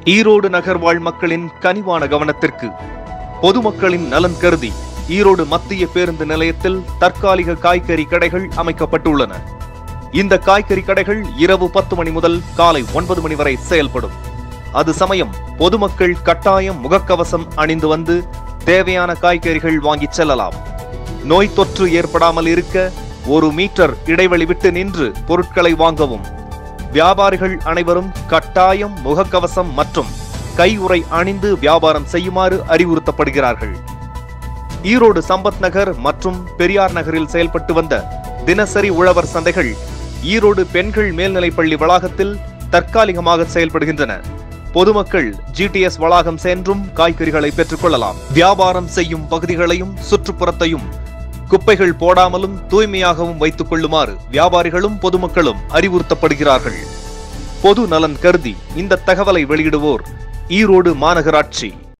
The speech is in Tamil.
ஈரோடு நகர் வாழ் மக்களின் கனிவான கவனத்திற்கு பொதுமக்களின் நலன் கருதி ஈரோடு மத்திய பேருந்து நிலையத்தில் தற்காலிக காய்கறி கடைகள் அமைக்கப்பட்டுள்ளன இந்த காய்கறி கடைகள் இரவு பத்து மணி முதல் காலை ஒன்பது மணி வரை செயல்படும் அது சமயம் பொதுமக்கள் கட்டாயம் முகக்கவசம் அணிந்து வந்து தேவையான காய்கறிகள் வாங்கிச் செல்லலாம் நோய் தொற்று ஏற்படாமல் இருக்க ஒரு மீட்டர் இடைவெளி விட்டு நின்று பொருட்களை வாங்கவும் வியாபாரிகள் அனைவரும் கட்டாயம் முகக்கவசம் மற்றும் கையுறை அணிந்து வியாபாரம் செய்யுமாறு அறிவுறுத்தப்படுகிறார்கள் ஈரோடு சம்பத் நகர் மற்றும் பெரியார் நகரில் செயல்பட்டு வந்த தினசரி உழவர் சந்தைகள் ஈரோடு பெண்கள் மேல்நிலைப்பள்ளி வளாகத்தில் தற்காலிகமாக செயல்படுகின்றன பொதுமக்கள் ஜிடிஎஸ் வளாகம் சென்றும் காய்கறிகளை பெற்றுக்கொள்ளலாம் வியாபாரம் செய்யும் பகுதிகளையும் சுற்றுப்புறத்தையும் குப்பைகள் போடாமலும் தூய்மையாகவும் வைத்துக் கொள்ளுமாறு வியாபாரிகளும் பொதுமக்களும் அறிவுறுத்தப்படுகிறார்கள் பொது நலன் கருதி இந்த தகவலை வெளியிடுவோர் ஈரோடு மாநகராட்சி